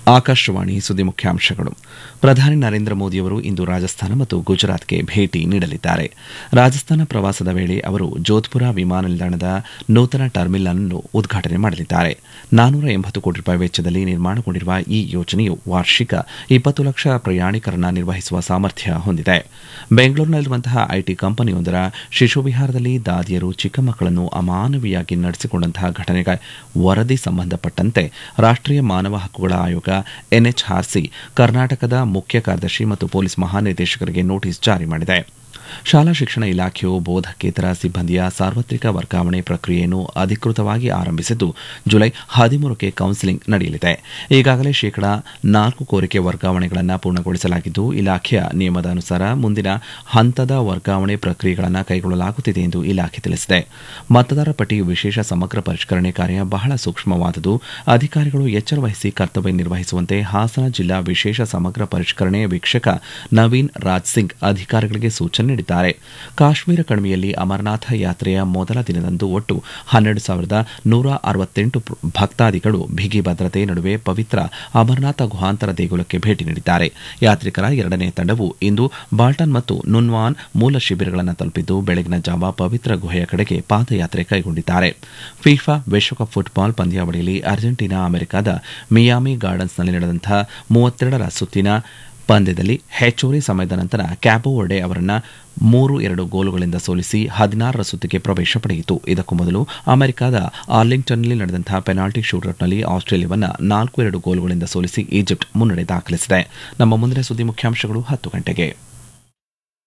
ಆಕಾಶವಾಣಿ ಸುದ್ದಿ ಮುಖ್ಯಾಂಶಗಳು ಪ್ರಧಾನಿ ನರೇಂದ್ರ ಮೋದಿಯವರು ಇಂದು ರಾಜಸ್ಥಾನ ಮತ್ತು ಗುಜರಾತ್ಗೆ ಭೇಟಿ ನೀಡಲಿದ್ದಾರೆ ರಾಜಸ್ಥಾನ ಪ್ರವಾಸದ ವೇಳೆ ಅವರು ಜೋಧ್ಪುರ ವಿಮಾನ ನಿಲ್ದಾಣದ ನೂತನ ಟರ್ಮಿನಲ್ ಅನ್ನು ಉದ್ಘಾಟನೆ ಮಾಡಲಿದ್ದಾರೆ ನಾನೂರ ಎಂಬತ್ತು ಕೋಟಿ ರೂಪಾಯಿ ವೆಚ್ಚದಲ್ಲಿ ನಿರ್ಮಾಣಗೊಂಡಿರುವ ಈ ಯೋಜನೆಯು ವಾರ್ಷಿಕ ಇಪ್ಪತ್ತು ಲಕ್ಷ ಪ್ರಯಾಣಿಕರನ್ನ ನಿರ್ವಹಿಸುವ ಸಾಮರ್ಥ್ಯ ಹೊಂದಿದೆ ಬೆಂಗಳೂರಿನಲ್ಲಿರುವಂತಹ ಐಟಿ ಕಂಪನಿಯೊಂದರ ಶಿಶುವಿಹಾರದಲ್ಲಿ ದಾದಿಯರು ಚಿಕ್ಕ ಮಕ್ಕಳನ್ನು ಅಮಾನವೀಯಾಗಿ ನಡೆಸಿಕೊಂಡಂತಹ ಘಟನೆಗೆ ವರದಿ ಸಂಬಂಧಪಟ್ಟಂತೆ ರಾಷ್ಟೀಯ ಮಾನವ ಹಕ್ಕುಗಳ ಆಯೋಗ ಎನ್ಎಚ್ಆರ್ಸಿ ಕರ್ನಾಟಕದ ಮುಖ್ಯ ಕಾರ್ಯದರ್ಶಿ ಮತ್ತು ಪೊಲೀಸ್ ಮಹಾನಿರ್ದೇಶಕರಿಗೆ ನೋಟಿಸ್ ಜಾರಿ ಮಾಡಿದೆ ಶಾಲಾ ಶಿಕ್ಷಣ ಇಲಾಖೆಯು ಬೋಧಕೇತರ ಸಿಬ್ಬಂದಿಯ ಸಾರ್ವತ್ರಿಕ ವರ್ಗಾವಣೆ ಪ್ರಕ್ರಿಯೆಯನ್ನು ಅಧಿಕೃತವಾಗಿ ಆರಂಭಿಸಿದ್ದು ಜುಲೈ ಹದಿಮೂರಕ್ಕೆ ಕೌನ್ಸಿಲಿಂಗ್ ನಡೆಯಲಿದೆ ಈಗಾಗಲೇ ಶೇಕಡಾ ನಾಲ್ಕು ಕೋರಿಕೆ ವರ್ಗಾವಣೆಗಳನ್ನು ಪೂರ್ಣಗೊಳಿಸಲಾಗಿದ್ದು ಇಲಾಖೆಯ ನಿಯಮದ ಅನುಸಾರ ಮುಂದಿನ ಹಂತದ ವರ್ಗಾವಣೆ ಪ್ರಕ್ರಿಯೆಗಳನ್ನು ಕೈಗೊಳ್ಳಲಾಗುತ್ತಿದೆ ಎಂದು ಇಲಾಖೆ ತಿಳಿಸಿದೆ ಮತದಾರ ಪಟ್ಟಿ ವಿಶೇಷ ಸಮಗ್ರ ಪರಿಷ್ಕರಣೆ ಕಾರ್ಯ ಬಹಳ ಸೂಕ್ಷ್ಮವಾದುದು ಅಧಿಕಾರಿಗಳು ಎಚ್ಚರ ವಹಿಸಿ ಕರ್ತವ್ಯ ನಿರ್ವಹಿಸುವಂತೆ ಹಾಸನ ಜಿಲ್ಲಾ ವಿಶೇಷ ಸಮಗ್ರ ಪರಿಷ್ಕರಣೆ ವೀಕ್ಷಕ ನವೀನ್ ರಾಜ್ ಸಿಂಗ್ ಅಧಿಕಾರಿಗಳಿಗೆ ಸೂಚನೆ ನೀಡಿದ್ದಾರೆ ಕಾಶ್ಮೀರ ಕಣಿವೆಯಲ್ಲಿ ಅಮರನಾಥ ಯಾತ್ರೆಯ ಮೊದಲ ದಿನದಂದು ಒಟ್ಟು ಹನ್ನೆರಡು ಸಾವಿರದ ನೂರ ಅರವತ್ತೆಂಟು ಭಕ್ತಾದಿಗಳು ಬಿಗಿ ಭದ್ರತೆ ನಡುವೆ ಪವಿತ್ರ ಅಮರನಾಥ ಗುಹಾಂತರ ದೇಗುಲಕ್ಕೆ ಭೇಟಿ ನೀಡಿದ್ದಾರೆ ಯಾತ್ರಿಕರ ಎರಡನೇ ತಂಡವು ಇಂದು ಬಾಲ್ಟನ್ ಮತ್ತು ನುನ್ವಾನ್ ಮೂಲ ಶಿಬಿರಗಳನ್ನು ತಲುಪಿದ್ದು ಬೆಳಗಿನ ಜಾವ ಪವಿತ್ರ ಗುಹೆಯ ಕಡೆಗೆ ಪಾದಯಾತ್ರೆ ಕೈಗೊಂಡಿದ್ದಾರೆ ಫಿಫಾ ವಿಶ್ವಕಪ್ ಫುಟ್ಬಾಲ್ ಪಂದ್ಯಾವಳಿಯಲ್ಲಿ ಅರ್ಜೆಂಟೀನಾ ಅಮೆರಿಕದ ಮಿಯಾಮಿ ಗಾರ್ಡನ್ಸ್ನಲ್ಲಿ ನಡೆದಂತಹ ಮೂವತ್ತೆರಡರ ಸುತ್ತಿನ ಪಂದ್ಯದಲ್ಲಿ ಹೆಚ್ಚುವರಿ ಸಮಯದ ನಂತರ ಕ್ಯಾಬೋ ವರ್ಡೆ ಅವರನ್ನ ಮೂರು ಎರಡು ಗೋಲುಗಳಿಂದ ಸೋಲಿಸಿ ಹದಿನಾರರ ಸುತ್ತಿಗೆ ಪ್ರವೇಶ ಪಡೆಯಿತು ಇದಕ್ಕೂ ಮೊದಲು ಅಮೆರಿಕದ ಆರ್ಲಿಂಗ್ಟನ್ನಲ್ಲಿ ನಡೆದಂತಹ ಪೆನಾಲ್ಟಿ ಶೂಟೌಟ್ನಲ್ಲಿ ಆಸ್ಟ್ರೇಲಿಯಾವನ್ನ ನಾಲ್ಕು ಎರಡು ಗೋಲುಗಳಿಂದ ಸೋಲಿಸಿ ಈಜಿಪ್ಟ್ ಮುನ್ನಡೆ ದಾಖಲಿಸಿದೆ ನಮ್ಮ ಮುಂದಿನ ಸುದ್ದಿ ಮುಖ್ಯಾಂಶಗಳು ಹತ್ತು ಗಂಟೆಗೆ